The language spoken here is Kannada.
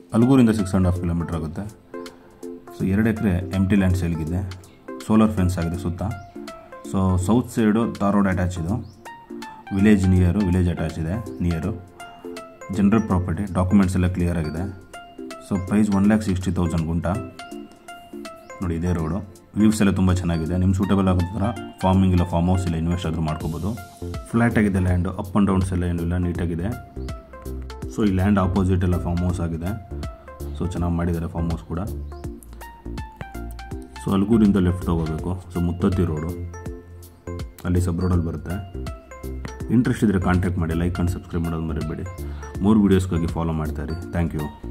ಅಲ್ಗೂರಿಂದ ಸಿಕ್ಸ್ ಆ್ಯಂಡ್ ಹಾಫ್ ಕಿಲೋಮೀಟ್ರ್ ಆಗುತ್ತೆ ಸೊ ಎರಡು ಎಕರೆ ಎಂಟಿ ಲ್ಯಾಂಡ್ ಸೇಲ್ಗಿದೆ ಸೋಲಾರ್ ಫೆನ್ಸ್ ಆಗಿದೆ ಸುತ್ತ so south side tar road attach ಇದು ವಿಲೇಜ್ ನಿಯರು ವಿಲೇಜ್ ಅಟ್ಯಾಚ್ ಇದೆ ನಿಯರು ಜನರಲ್ ಪ್ರಾಪರ್ಟಿ ಡಾಕ್ಯುಮೆಂಟ್ಸ್ ಎಲ್ಲ ಕ್ಲಿಯರ್ ಆಗಿದೆ so price one lakh sixty thousand gunta ನೋಡಿ ಇದೇ ರೋಡು ವ್ಯೂಸ್ ಎಲ್ಲ ತುಂಬ ಚೆನ್ನಾಗಿದೆ ನಿಮ್ಮ ಸೂಟಬಲ್ ಆಗೋ ಥರ ಫಾರ್ಮಿಂಗ್ ಇಲ್ಲ ಫಾರ್ಮ್ ಹೌಸ್ ಇಲ್ಲ ಇನ್ವೆಸ್ಟ್ ಆದರೂ ಮಾಡ್ಕೋಬೋದು ಫ್ಲ್ಯಾಟ್ ಆಗಿದೆ ಲ್ಯಾಂಡು ಅಪ್ ಆ್ಯಂಡ್ ಡೌನ್ಸ್ ಎಲ್ಲ ಏನಿಲ್ಲ ನೀಟಾಗಿದೆ ಸೊ ಈ ಲ್ಯಾಂಡ್ ಆಪೋಸಿಟ್ ಎಲ್ಲ ಫಾರ್ಮ್ ಹೌಸ್ ಆಗಿದೆ ಸೊ ಚೆನ್ನಾಗಿ ಮಾಡಿದ್ದಾರೆ ಫಾರ್ಮ್ ಹೌಸ್ ಕೂಡ ಸೊ ಅಲ್ಗೂರಿಂದ ಲೆಫ್ಟ್ ತೊಗೋಬೇಕು ಸೊ ಮುತ್ತತ್ತಿ ರೋಡು ಅಲ್ಲಿ ಸಬ್ ರೋಡಲ್ಲಿ ಬರುತ್ತೆ ಇಂಟ್ರೆಸ್ಟ್ ಇದ್ದರೆ ಕಾಂಟ್ಯಾಕ್ಟ್ ಮಾಡಿ ಲೈಕ್ ಆ್ಯಂಡ್ ಸಬ್ಸ್ಕ್ರೈಬ್ ಮಾಡೋದು ಮರಿಬೇಡಿ ಮೂರು ವೀಡಿಯೋಸ್ಗಾಗಿ ಫಾಲೋ ಮಾಡ್ತಾರೆ ಥ್ಯಾಂಕ್ ಯು